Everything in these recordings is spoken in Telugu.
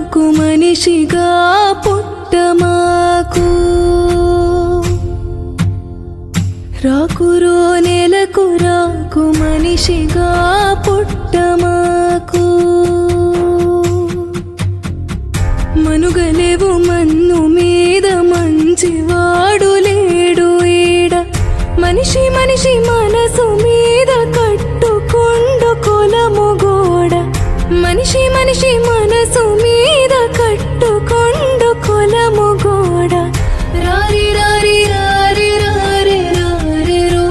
రాకు మనిషిగా పుట్టమాకు రాకురో నెలకు రాకు మనిషిగా పుట్టమాకు మనుగలేవు మన్ను మీద మంచివాడు లేడు ఈడ మనిషి మనిషి మనసు మీద కట్టుకొండు కొలము గోడ మనిషి మనిషి మనసు మీద కట్టుకొండు కొలము గోడ రారి రారి రారి రారి రారి రో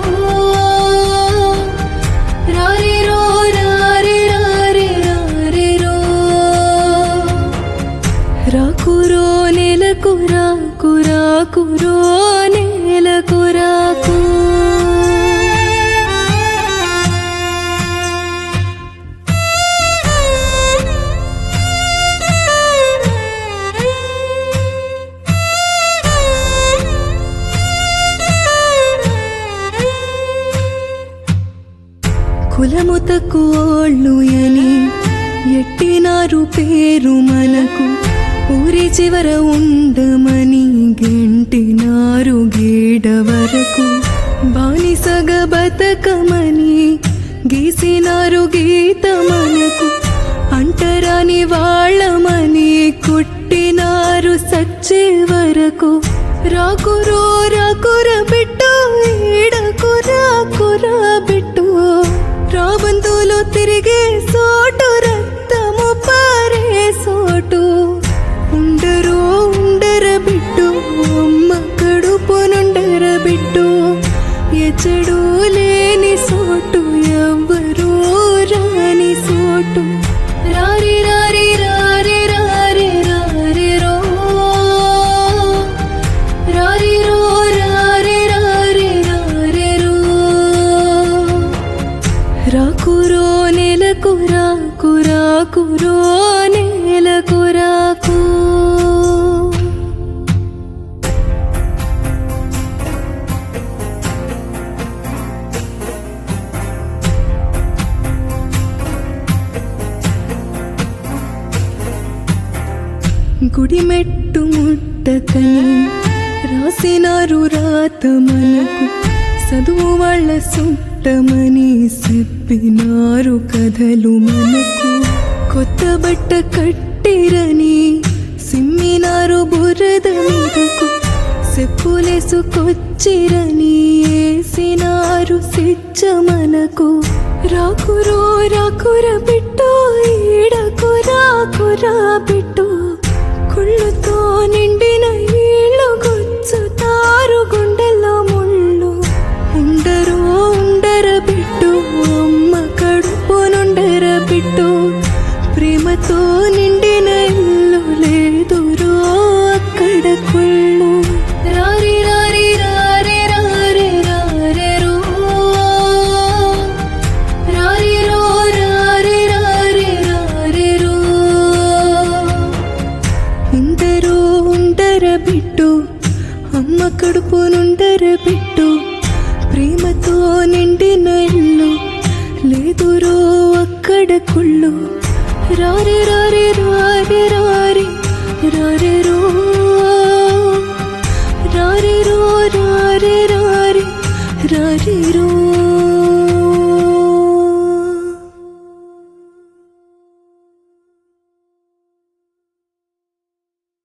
రారి రో రారి రారి రారి రో రాకురో నెలకు రాకు రాకురో నెలకు రాకు కులము తక్కువోళ్ళు అని ఎట్టినారు పేరు మనకు ఊరి చివర ఉండమని గెంటినారు గేడ వరకు బానిసగ బతకమని గీసినారు గీత మనకు అంటరాని వాళ్ళమని కుట్టినారు సచ్చే వరకు రాకురో రాకుర బిట్టు ఈడకు రాకురా బిట్టు రాబందులు తిరిగే సోటు రక్తము పారే సోటు ఉండరు ఉండర బిట్టు అమ్మ కడుపునుండర బిట్టు ఎచ్చడు లేని సోటు ఎవ్వరూ రాని సోటు రారి రారి రారి రారి రారి రో రారి రో రారి రారి రారి రో రాకురో నెలకు రాకు రాకురో నెలకు రాకు గుడి మెట్టు ముట్టకని రాసినారు రాత మనకు చదువు వాళ్ళ సుట్టమని చెప్పినారు కథలు మనకు కొత్త బట్ట కట్టిరని సిమ్మినారు బురద మీదకు చెప్పులేసుకొచ్చిరని వేసినారు సిచ్చ మనకు రాకురో రాకుర బిట్టు ఈడకు రాకురా బిట్టు కుళ్ళుతో నిండిన ఈళ్ళు గుచ్చుతారు గుండెల్లో ముళ్ళు ఉండరు ఉండర బిట్టు అమ్మ కడుపునుండర బిట్టు ప్రేమతో నిండిన ఇల్లు లేదురో అక్కడ కుళ్ళు రారి రారి రారి రారి రారి రో రారి రో రారి రారి రారి రో ఉండరు ఉండర బిట్టు అమ్మ కడుపునుండర బిట్టు ప్రేమతో నిండిన ఇల్లు లేదురో అక్కడ కుళ్ళు రారి రారి రారి రారి రారి రో రారి రో రారి రారి రారి రో